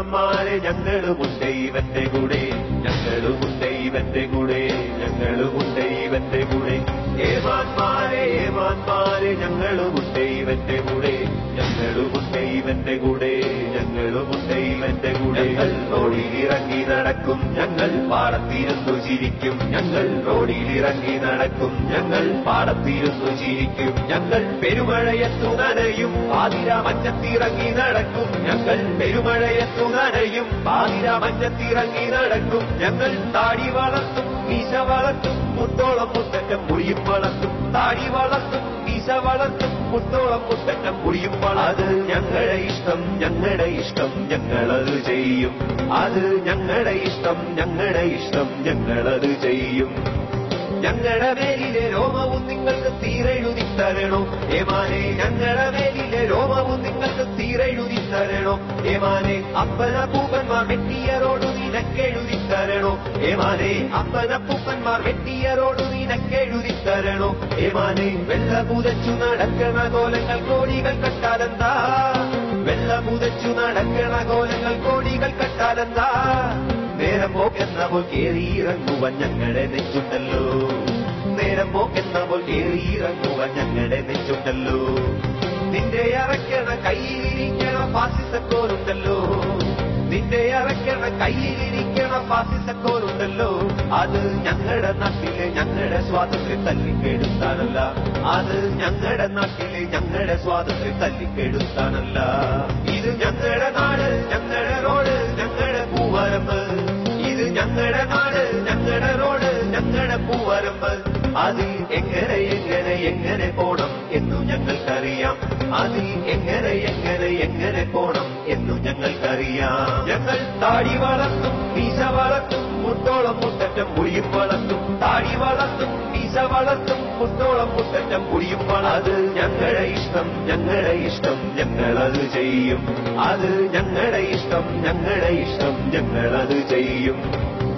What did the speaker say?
ഏമാന്മാരെ ഞങ്ങളുമുണ്ട് ഇവന്റെ കൂടെ ഞങ്ങളുമുണ്ട് ഇവന്റെ കൂടെ ഞങ്ങളുമുണ്ട് ഇവന്റെ കൂടെ ഏമാന്മാരെ ഏമാന്മാരെ ഞങ്ങളുമുണ്ട് ഇവന്റെ കൂടെ ഞങ്ങളുമുണ്ട് ഇവന്റെ കൂടെ ഞങ്ങളുമുണ്ട് ഇവന്റെ കൂടെ ഞങ്ങൾ റോഡിൽ ഇറങ്ങി നടക്കും ഞങ്ങൾ പാടത്തിരുന്നു ചിരിക്കും ഞങ്ങൾ റോഡിൽ ഇറങ്ങി നടക്കും ഞങ്ങൾ പാടത്തിരുന്നു ചിരിക്കും ഞങ്ങൾ പെരുമഴയത്തു നനയും പാതിര മഞ്ഞത്തിറങ്ങി നടക്കും ഞങ്ങൾ പെരുമഴയത്തു നനയും പാതിര മഞ്ഞത്തിറങ്ങി നടക്കും ഞങ്ങൾ താടി വളർത്തും മീശ വളർത്തും മുത്തോളം മുത്തറ്റം മുടിയും വളർത്തും താടി വളർത്തും മീശ വളർത്തും മുത്തോളം മുത്തറ്റം മുടിയും വളർത്തും അത് ഞങ്ങളുടെ ഇഷ്ടം ഞങ്ങളുടെ ഇഷ്ടം ഞങ്ങളത് ചെയ്യും അത് ഞങ്ങളുടെ ഇഷ്ടം ഞങ്ങളുടെ ഇഷ്ടം ഞങ്ങളത് ചെയ്യും ഞങ്ങളുടെ മേലിലെ രോമവും നിങ്ങൾക്ക് തീരെഴുതി തരണോ ഏമാനെ ഞങ്ങളുടെ മേലിലെ രോമവും നിങ്ങൾക്ക് തീരെഴുതി തരണോ ഏമാനെ അപ്പന പൂപ്പന്മാർ വെട്ടിയറോടു നിനക്കെഴുതി തരണോ ഏമാനെ അപ്പന പൂപ്പന്മാർ വെട്ടിയറോടു നിനക്കെഴുതി തരണോ ഏമാനെ വെള്ള പുതച്ചു നടക്കണ കോലങ്ങൾ കോടികൾ കട്ടാലെന്താ വെള്ള പുതച്ചു നടക്കണ കോലങ്ങൾ കോടികൾ കട്ടാലെന്താ നേരം പോക്കെന്ന പോൽ കേറിയിറങ്ങുവാൻ ഞങ്ങളുടെ നെഞ്ചുണ്ടല്ലോ നേരം പോക്കെന്ന പോൽ കേറിയിറങ്ങുവാൻ ഞങ്ങളുടെ നെഞ്ചുണ്ടല്ലോ നിന്റെ അറയ്ക്കണ കയ്യിലിരിക്കണ ഫാസിസക്കോലുണ്ടല്ലോ നിന്റെ അറയ്ക്കണ കയ്യിലിരിക്കണ ഫാസിസക്കോലുണ്ടല്ലോ അത് ഞങ്ങളുടെ നാട്ടിലെ ഞങ്ങളുടെ സ്വാതന്ത്ര്യം തല്ലിക്കെടുത്താനല്ല അത് ഞങ്ങളുടെ നാട്ടിലെ ഞങ്ങളുടെ സ്വാതന്ത്ര്യം തല്ലിക്കെടുത്താനല്ല ഇത് ഞങ്ങളുടെ നാട് ഞങ്ങളുടെ റോഡ് ഞങ്ങളുടെ പൂവരമ്പ് ഇത് ഞങ്ങളുടെ നാട് ഞങ്ങളുടെ റോഡ് ഞങ്ങളുടെ പൂവരമ്പ് അതിൽ എങ്ങനെ എങ്ങനെ എങ്ങനെ പോണം എന്നു ഞങ്ങൾക്കറിയാം അതിൽ എങ്ങനെ എങ്ങനെ എങ്ങനെ പോണം എന്നു ഞങ്ങൾക്കറിയാം ഞങ്ങൾ താടി വളർത്തും മീശ വളർത്തും മുട്ടോളം മുട്ടറ്റം മുടിയും വളർത്തും താടി വളർത്തും മീശ വളർത്തും മുട്ടോളം മുട്ടറ്റം മുടിയും വള അത് ഞങ്ങളുടെ ഇഷ്ടം ഞങ്ങളുടെ ഇഷ്ടം ഞങ്ങളത് ചെയ്യും അത് ഞങ്ങളുടെ ഇഷ്ടം ഞങ്ങളുടെ ഇഷ്ടം ഞങ്ങളത് ചെയ്യും